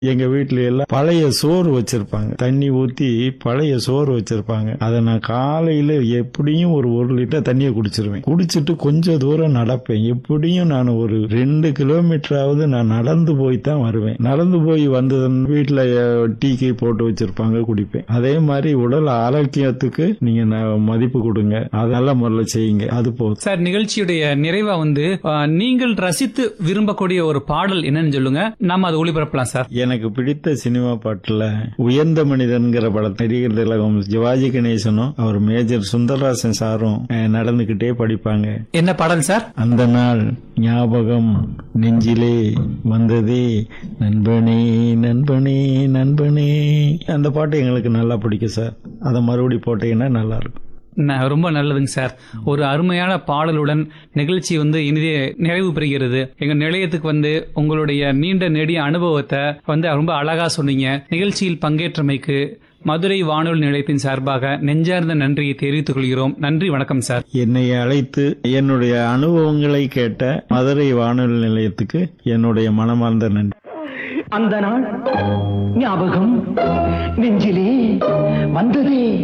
எங்க வீட்ல எல்லாம் பழைய சோறு வச்சிருப்பாங்க தண்ணி ஊத்தி பழைய சோறு வச்சிருப்பாங்க அதை நான் காலையில எப்படியும் ஒரு ஒரு லிட்டர் தண்ணியை குடிச்சிருவேன் குடிச்சிட்டு கொஞ்ச தூரம் நடப்பேன் எப்படியும் நான் ஒரு ரெண்டு கிலோமீட்டராவது நான் நடந்து போய் தான் வருவேன் நடந்து போய் வந்தது வீட்டுல டீ கீ போட்டு வச்சிருப்பாங்க குடிப்பேன் அதே மாதிரி உடல் ஆரோக்கியத்துக்கு நீங்க ந- மதிப்பு கொடுங்க அதெல்லாம் முதல்ல செய்யுங்க அது போதும் சார் நிகழ்ச்சியுடைய நிறைவா வந்து ஆ, நீங்கள் ரசித்து விரும்பக்கூடிய ஒரு பாடல் என்னன்னு சொல்லுங்க நாம அதை ஒளிபரப்பலாம் சார் எனக்கு பிடித்த சினிமா பாட்டுல உயர்ந்த மனிதன்கிற படத்தை நடிகர் திலகம் சிவாஜி கணேசனும் அவர் மேஜர் சுந்தரராசன் சாரும் அஹ், நடந்துகிட்டே படிப்பாங்க என்ன பாடல் சார் அந்த நாள் ஞாபகம் நெஞ்சிலே வந்ததே நண்பனே நண்பனே நண்பனே அந்த பாட்டு எங்களுக்கு நல்லா பிடிக்கும் சார் அதை மறுபடி போட்டீங்கன்னா நல்லா இருக்கும் ந- ரொம்ப நல்லதுங்க சார் ஒரு அருமையான பாடலுடன் நிகழ்ச்சி வந்து இனிதே நிறைவு பெறுகிறது எங்க நிலையத்துக்கு வந்து உங்களுடைய நீண்ட நெடிய அனுபவத்தை வந்து ரொம்ப அழகா சொன்னீங்க நிகழ்ச்சியில் பங்கேற்றமைக்கு மதுரை வானொலி நிலையத்தின் சார்பாக நெஞ்சார்ந்த நன்றியை தெரிவித்துக் கொள்கிறோம் நன்றி வணக்கம் சார் என்னை அழைத்து என்னுடைய அனுபவங்களை கேட்ட மதுரை வானொலி நிலையத்துக்கு என்னுடைய மனமார்ந்த நன்றி அந்த நாள் ஞாபகம் நெஞ்சிலே வந்ததே